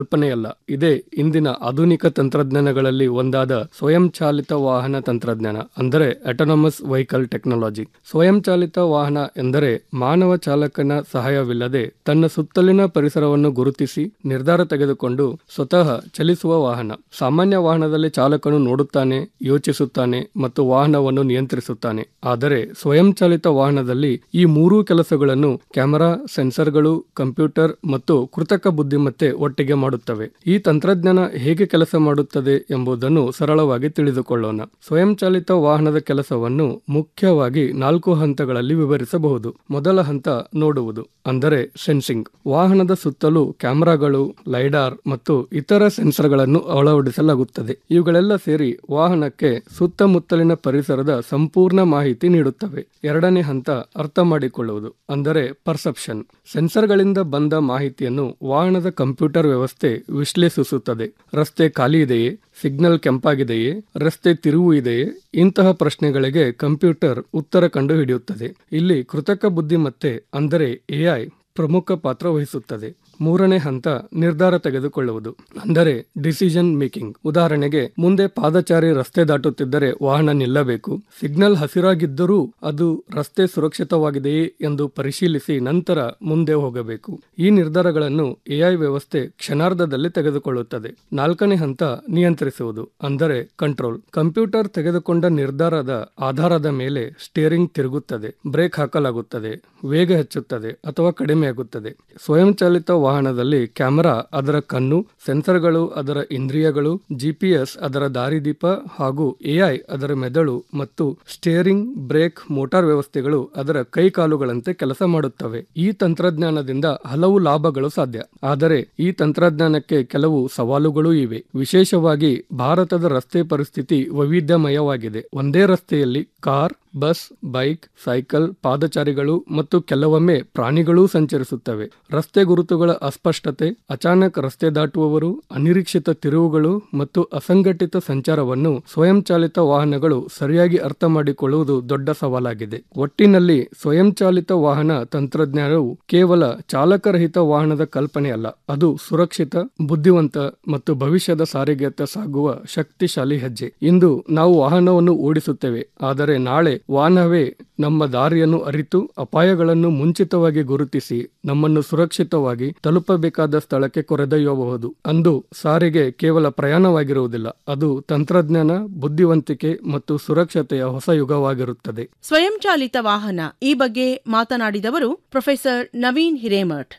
ಕಲ್ಪನೆಯಲ್ಲ ಇದೇ ಇಂದಿನ ಆಧುನಿಕ ತಂತ್ರಜ್ಞಾನಗಳಲ್ಲಿ ಒಂದಾದ ಸ್ವಯಂಚಾಲಿತ ವಾಹನ ತಂತ್ರಜ್ಞಾನ ಅಂದರೆ ಅಟೋನಮಸ್ ವೆಹಿಕಲ್ ಟೆಕ್ನಾಲಜಿ ಸ್ವಯಂಚಾಲಿತ ವಾಹನ ಎಂದರೆ ಮಾನವ ಚಾಲಕನ ಸಹಾಯವಿಲ್ಲದೆ ತನ್ನ ಸುತ್ತಲಿನ ಪರಿಸರವನ್ನು ಗುರುತಿಸಿ ನಿರ್ಧಾರ ತೆಗೆದುಕೊಂಡು ಸ್ವತಃ ಚಲಿಸುವ ವಾಹನ ಸಾಮಾನ್ಯ ವಾಹನದಲ್ಲಿ ಚಾಲಕನು ನೋಡುತ್ತಾನೆ ಯೋಚಿಸುತ್ತಾನೆ ಮತ್ತು ವಾಹನವನ್ನು ನಿಯಂತ್ರಿಸುತ್ತಾನೆ ಆದರೆ ಸ್ವಯಂಚಾಲಿತ ವಾಹನದಲ್ಲಿ ಈ ಮೂರೂ ಕೆಲಸಗಳನ್ನು ಕ್ಯಾಮೆರಾ ಸೆನ್ಸರ್ಗಳು ಕಂಪ್ಯೂಟರ್ ಮತ್ತು ಕೃತಕ ಬುದ್ಧಿಮತ್ತೆ ಒಟ್ಟಿಗೆ ಮಾಡುತ್ತವೆ ಈ ತಂತ್ರಜ್ಞಾನ ಹೇಗೆ ಕೆಲಸ ಮಾಡುತ್ತದೆ ಎಂಬುದನ್ನು ಸರಳವಾಗಿ ತಿಳಿದುಕೊಳ್ಳೋಣ ಸ್ವಯಂಚಾಲಿತ ವಾಹನದ ಕೆಲಸವನ್ನು ಮುಖ್ಯವಾಗಿ ನಾಲ್ಕು ಹಂತಗಳಲ್ಲಿ ವಿವರಿಸಬಹುದು ಮೊದಲ ಹಂತ ನೋಡುವುದು ಅಂದರೆ ಸೆನ್ಸಿಂಗ್ ವಾಹನದ ಸುತ್ತಲೂ ಕ್ಯಾಮೆರಾಗಳು ಲೈಡಾರ್ ಮತ್ತು ಇತರ ಸೆನ್ಸರ್ಗಳನ್ನು ಅಳವಡಿಸಲಾಗುತ್ತದೆ ಇವುಗಳೆಲ್ಲ ಸೇರಿ ವಾಹನಕ್ಕೆ ಸುತ್ತಮುತ್ತಲಿನ ಪರಿಸರದ ಸಂಪೂರ್ಣ ಮಾಹಿತಿ ನೀಡುತ್ತವೆ ಎರಡನೇ ಹಂತ ಅರ್ಥ ಮಾಡಿಕೊಳ್ಳುವುದು ಅಂದರೆ ಪರ್ಸೆಪ್ಷನ್ ಸೆನ್ಸರ್ಗಳಿಂದ ಬಂದ ಮಾಹಿತಿಯನ್ನು ವಾಹನದ ಕಂಪ್ಯೂಟರ್ ವ್ಯವಸ್ಥೆ ವಿಶ್ಲೇಷಿಸುತ್ತದೆ ರಸ್ತೆ ಖಾಲಿ ಇದೆಯೇ ಸಿಗ್ನಲ್ ಕೆಂಪಾಗಿದೆಯೇ ರಸ್ತೆ ತಿರುವು ಇದೆಯೇ ಇಂತಹ ಪ್ರಶ್ನೆಗಳಿಗೆ ಕಂಪ್ಯೂಟರ್ ಉತ್ತರ ಕಂಡು ಹಿಡಿಯುತ್ತದೆ ಇಲ್ಲಿ ಕೃತಕ ಬುದ್ಧಿಮತ್ತೆ ಅಂದರೆ ಎಐ ಪ್ರಮುಖ ಪಾತ್ರ ವಹಿಸುತ್ತದೆ ಮೂರನೇ ಹಂತ ನಿರ್ಧಾರ ತೆಗೆದುಕೊಳ್ಳುವುದು ಅಂದರೆ ಡಿಸಿಷನ್ ಮೇಕಿಂಗ್ ಉದಾಹರಣೆಗೆ ಮುಂದೆ ಪಾದಚಾರಿ ರಸ್ತೆ ದಾಟುತ್ತಿದ್ದರೆ ವಾಹನ ನಿಲ್ಲಬೇಕು ಸಿಗ್ನಲ್ ಹಸಿರಾಗಿದ್ದರೂ ಅದು ರಸ್ತೆ ಸುರಕ್ಷಿತವಾಗಿದೆಯೇ ಎಂದು ಪರಿಶೀಲಿಸಿ ನಂತರ ಮುಂದೆ ಹೋಗಬೇಕು ಈ ನಿರ್ಧಾರಗಳನ್ನು ಎಐ ವ್ಯವಸ್ಥೆ ಕ್ಷಣಾರ್ಧದಲ್ಲಿ ತೆಗೆದುಕೊಳ್ಳುತ್ತದೆ ನಾಲ್ಕನೇ ಹಂತ ನಿಯಂತ್ರಿಸುವುದು ಅಂದರೆ ಕಂಟ್ರೋಲ್ ಕಂಪ್ಯೂಟರ್ ತೆಗೆದುಕೊಂಡ ನಿರ್ಧಾರದ ಆಧಾರದ ಮೇಲೆ ಸ್ಟೇರಿಂಗ್ ತಿರುಗುತ್ತದೆ ಬ್ರೇಕ್ ಹಾಕಲಾಗುತ್ತದೆ ವೇಗ ಹೆಚ್ಚುತ್ತದೆ ಅಥವಾ ಕಡಿಮೆಯಾಗುತ್ತದೆ ಸ್ವಯಂಚಾಲಿತ ವಾಹನದಲ್ಲಿ ಕ್ಯಾಮೆರಾ ಅದರ ಕಣ್ಣು ಸೆನ್ಸರ್ಗಳು ಅದರ ಇಂದ್ರಿಯಗಳು ಜಿಪಿಎಸ್ ಅದರ ದಾರಿದೀಪ ಹಾಗೂ ಎಐ ಅದರ ಮೆದುಳು ಮತ್ತು ಸ್ಟೇರಿಂಗ್ ಬ್ರೇಕ್ ಮೋಟಾರ್ ವ್ಯವಸ್ಥೆಗಳು ಅದರ ಕೈಕಾಲುಗಳಂತೆ ಕೆಲಸ ಮಾಡುತ್ತವೆ ಈ ತಂತ್ರಜ್ಞಾನದಿಂದ ಹಲವು ಲಾಭಗಳು ಸಾಧ್ಯ ಆದರೆ ಈ ತಂತ್ರಜ್ಞಾನಕ್ಕೆ ಕೆಲವು ಸವಾಲುಗಳೂ ಇವೆ ವಿಶೇಷವಾಗಿ ಭಾರತದ ರಸ್ತೆ ಪರಿಸ್ಥಿತಿ ವೈವಿಧ್ಯಮಯವಾಗಿದೆ ಒಂದೇ ರಸ್ತೆಯಲ್ಲಿ ಕಾರ್ ಬಸ್ ಬೈಕ್ ಸೈಕಲ್ ಪಾದಚಾರಿಗಳು ಮತ್ತು ಕೆಲವೊಮ್ಮೆ ಪ್ರಾಣಿಗಳೂ ಸಂಚರಿಸುತ್ತವೆ ರಸ್ತೆ ಗುರುತುಗಳ ಅಸ್ಪಷ್ಟತೆ ಅಚಾನಕ್ ರಸ್ತೆ ದಾಟುವವರು ಅನಿರೀಕ್ಷಿತ ತಿರುವುಗಳು ಮತ್ತು ಅಸಂಘಟಿತ ಸಂಚಾರವನ್ನು ಸ್ವಯಂಚಾಲಿತ ವಾಹನಗಳು ಸರಿಯಾಗಿ ಅರ್ಥ ಮಾಡಿಕೊಳ್ಳುವುದು ದೊಡ್ಡ ಸವಾಲಾಗಿದೆ ಒಟ್ಟಿನಲ್ಲಿ ಸ್ವಯಂಚಾಲಿತ ವಾಹನ ತಂತ್ರಜ್ಞಾನವು ಕೇವಲ ಚಾಲಕರಹಿತ ವಾಹನದ ಕಲ್ಪನೆಯಲ್ಲ ಅದು ಸುರಕ್ಷಿತ ಬುದ್ಧಿವಂತ ಮತ್ತು ಭವಿಷ್ಯದ ಸಾರಿಗೆಯತ್ತ ಸಾಗುವ ಶಕ್ತಿಶಾಲಿ ಹೆಜ್ಜೆ ಇಂದು ನಾವು ವಾಹನವನ್ನು ಓಡಿಸುತ್ತೇವೆ ಆದರೆ ನಾಳೆ ವಾಹನವೇ ನಮ್ಮ ದಾರಿಯನ್ನು ಅರಿತು ಅಪಾಯಗಳನ್ನು ಮುಂಚಿತವಾಗಿ ಗುರುತಿಸಿ ನಮ್ಮನ್ನು ಸುರಕ್ಷಿತವಾಗಿ ತಲುಪಬೇಕಾದ ಸ್ಥಳಕ್ಕೆ ಕೊರೆದೊಯ್ಯಬಹುದು ಅಂದು ಸಾರಿಗೆ ಕೇವಲ ಪ್ರಯಾಣವಾಗಿರುವುದಿಲ್ಲ ಅದು ತಂತ್ರಜ್ಞಾನ ಬುದ್ಧಿವಂತಿಕೆ ಮತ್ತು ಸುರಕ್ಷತೆಯ ಹೊಸ ಯುಗವಾಗಿರುತ್ತದೆ ಸ್ವಯಂಚಾಲಿತ ವಾಹನ ಈ ಬಗ್ಗೆ ಮಾತನಾಡಿದವರು ಪ್ರೊಫೆಸರ್ ನವೀನ್ ಹಿರೇಮಠ್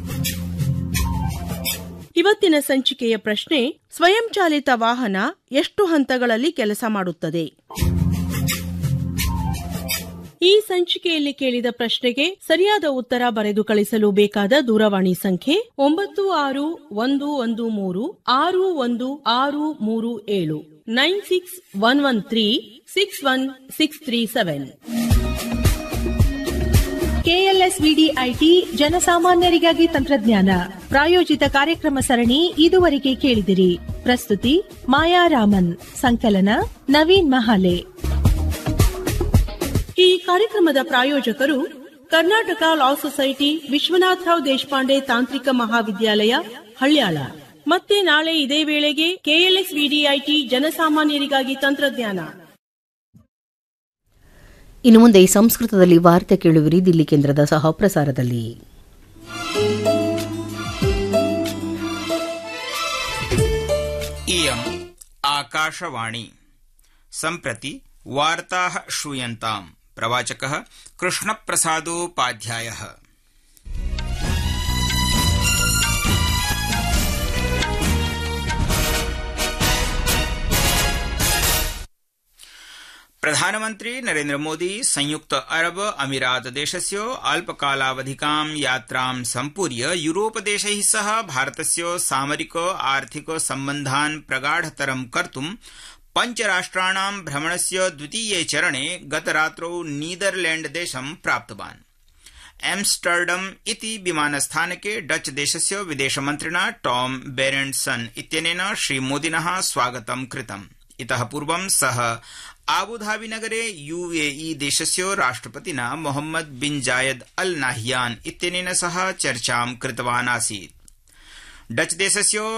ಇವತ್ತಿನ ಸಂಚಿಕೆಯ ಪ್ರಶ್ನೆ ಸ್ವಯಂಚಾಲಿತ ವಾಹನ ಎಷ್ಟು ಹಂತಗಳಲ್ಲಿ ಕೆಲಸ ಮಾಡುತ್ತದೆ ಈ ಸಂಚಿಕೆಯಲ್ಲಿ ಕೇಳಿದ ಪ್ರಶ್ನೆಗೆ ಸರಿಯಾದ ಉತ್ತರ ಬರೆದು ಕಳಿಸಲು ಬೇಕಾದ ದೂರವಾಣಿ ಸಂಖ್ಯೆ ಒಂಬತ್ತು ಆರು ಒಂದು ಒಂದು ಮೂರು ಆರು ಒಂದು ಆರು ಮೂರು ಏಳು nine six one one three six one six three seven KLSVD IT ಜನಸಾಮಾನ್ಯರಿಗಾಗಿ ತಂತ್ರಜ್ಞಾನ ಪ್ರಾಯೋಜಿತ ಕಾರ್ಯಕ್ರಮ ಸರಣಿ ಇದುವರೆಗೆ ಕೇಳಿದಿರಿ ಪ್ರಸ್ತುತಿ ಮಾಯಾ ರಾಮನ್ ಸಂಕಲನ ನವೀನ್ ಮಹಾಲೆ ಈ ಕಾರ್ಯಕ್ರಮದ ಪ್ರಾಯೋಜಕರು ಕರ್ನಾಟಕ ಲಾ ಸೊಸೈಟಿ ವಿಶ್ವನಾಥರಾವ್ ದೇಶಪಾಂಡೆ ತಾಂತ್ರಿಕ ಮಹಾವಿದ್ಯಾಲಯ ಹಳ್ಯಾಳ ಮತ್ತೆ ನಾಳೆ ಇದೇ ವೇಳೆಗೆ ಕೆಎಲ್ಎಸ್ ವಿಡಿಐಟಿ ಜನಸಾಮಾನ್ಯರಿಗಾಗಿ ತಂತ್ರಜ್ಞಾನ ಇನ್ನು ಮುಂದೆ ಸಂಸ್ಕೃತದಲ್ಲಿ ವಾರ್ತೆ ಕೇಳುವಿರಿ ದಿಲ್ಲಿ ಕೇಂದ್ರದ ಸಹ ಪ್ರಸಾರದಲ್ಲಿ इयम् आकाशवाणी सम्प्रति वार्ताः श्रूयन्ताम् प्रवाचकः कृष्णप्रसादोपाध्यायः प्रधानमन्त्री नरेन्द्रमोदी संयुक्त अरब अमीरात देशस्य अल्पकालावधिकां यात्रां सम्पूर्य यूरोपदेशैः सह भारतस्य सामरिक आर्थिक सम्बन्धान् प्रगाढतरं कर्तुं पञ्चराष्ट्राणां भ्रमणस्य द्वितीये चरणे गतरात्रौ नीदरलैण्डदेशं प्राप्तवान् एम्स्टर्डम इति विमानस्थानके डच देशस्य विदेशमन्त्रिणा टॉम बेरेण्डसन इत्यनेन श्रीमोदिनः स्वागतं कृतम् इतः पूर्वं सः आबुधाबीनगरे यूएई देशस्य राष्ट्रपतिना मोहम्मद बिन जायद अल नाहियान इत्यनेन सह चर्चां कृतवान् आसीत् डच देशस्य